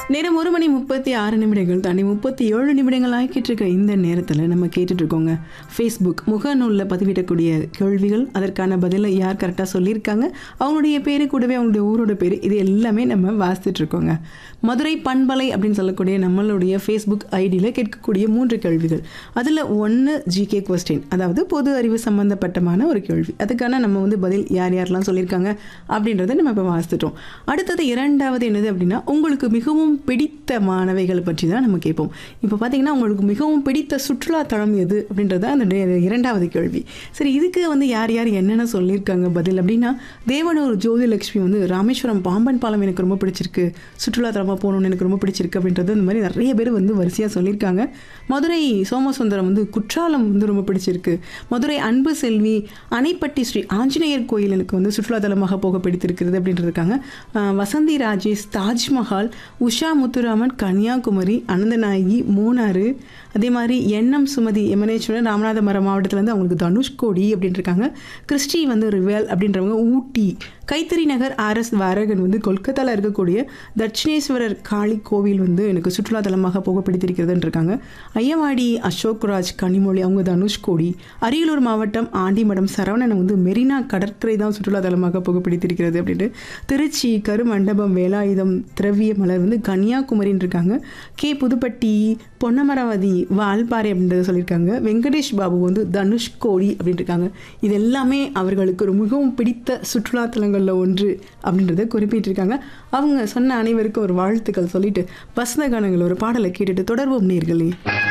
நேரம் ஒரு மணி முப்பத்தி ஆறு நிமிடங்கள் தாண்டி முப்பத்தி ஏழு நிமிடங்கள் ஆகிக்கிட்டு இருக்க இந்த நேரத்தில் நம்ம கேட்டுட்டு இருக்கோங்க ஃபேஸ்புக் முகநூலில் பதிவிடக்கூடிய கேள்விகள் அதற்கான பதிலை யார் கரெக்டாக சொல்லியிருக்காங்க அவங்களுடைய பேரு கூடவே அவங்களுடைய ஊரோட பேர் இது எல்லாமே நம்ம வாசித்துட்டு இருக்கோங்க மதுரை பண்பலை அப்படின்னு சொல்லக்கூடிய நம்மளுடைய ஃபேஸ்புக் ஐடியில் கேட்கக்கூடிய மூன்று கேள்விகள் அதில் ஒன்று ஜிகே கொஸ்டின் அதாவது பொது அறிவு சம்பந்தப்பட்டமான ஒரு கேள்வி அதுக்கான நம்ம வந்து பதில் யார் யாரெல்லாம் சொல்லியிருக்காங்க அப்படின்றத நம்ம இப்போ வாசித்துட்டோம் அடுத்தது இரண்டாவது என்னது அப்படின்னா உங்களுக்கு மிகவும் பிடித்த மாணவைகளை பற்றி தான் நம்ம கேட்போம் இப்போ பார்த்தீங்கன்னா உங்களுக்கு மிகவும் பிடித்த சுற்றுலா தலம் எது அப்படின்றது அந்த டே- இரண்டாவது கேள்வி சரி இதுக்கு வந்து யார் யார் என்னென்ன சொல்லியிருக்காங்க பதில் அப்படின்னா தேவனூர் ஜோதிலட்சுமி வந்து ராமேஸ்வரம் பாம்பன் பாலம் எனக்கு ரொம்ப பிடிச்சிருக்கு சுற்றுலா தலமாக போகணும்னு எனக்கு ரொம்ப பிடிச்சிருக்கு அப்படின்றது இந்த மாதிரி நிறைய பேர் வந்து வரிசையாக சொல்லியிருக்காங்க மதுரை சோமசுந்தரம் வந்து குற்றாலம் வந்து ரொம்ப பிடிச்சிருக்கு மதுரை அன்பு செல்வி அணைப்பட்டி ஸ்ரீ ஆஞ்சநேயர் கோயில் எனக்கு வந்து சுற்றுலா தலமாக போக பிடித்திருக்கிறது அப்படின்ட்டு இருக்காங்க ஆஹ் வசந்தி ராஜேஷ் தாஜ்மஹால் உஷா முத்துராமன் கன்னியாகுமரி அனந்தநாயகி மூணாறு அதே மாதிரி எண்ணம் சுமதி எமனேஸ்வரன் ராமநாதபுரம் மாவட்டத்தில் அவங்களுக்கு தனுஷ்கோடி அப்படின்னு இருக்காங்க கிறிஸ்டி வந்து ரிவேல் அப்படின்றவங்க ஊட்டி கைத்தறி நகர் ஆர்எஸ் வாரகன் வந்து கொல்கத்தாவில் இருக்கக்கூடிய தட்சிணேஸ்வரர் காளி கோவில் வந்து எனக்கு சுற்றுலா தலமாக போக பிடித்திருக்கிறதுன்னு இருக்காங்க ஐயவாடி அசோக்ராஜ் கனிமொழி அவங்க தனுஷ்கோடி அரியலூர் மாவட்டம் ஆண்டிமடம் சரவணன் வந்து மெரினா கடற்கரை தான் சுற்றுலா தலமாக போக பிடித்திருக்கிறது அப்படின்ட்டு திருச்சி கருமண்டபம் வேலாயுதம் திரவிய மலர் வந்து கன்னியாகுமரின்னு இருக்காங்க கே புதுப்பட்டி பொன்னமராவதி வால்பாறை அப்படின்றத சொல்லியிருக்காங்க வெங்கடேஷ் பாபு வந்து தனுஷ்கோடி அப்படின்ட்டு இருக்காங்க இது எல்லாமே அவர்களுக்கு ஒரு மிகவும் பிடித்த சுற்றுலா தலங்களில் ஒன்று அப்படின்றத குறிப்பிட்டிருக்காங்க அவங்க சொன்ன அனைவருக்கும் ஒரு வாழ்த்துக்கள் சொல்லிட்டு வசந்த கானங்கள் ஒரு பாடலை கேட்டுட்டு தொடர்போம் நேர்களே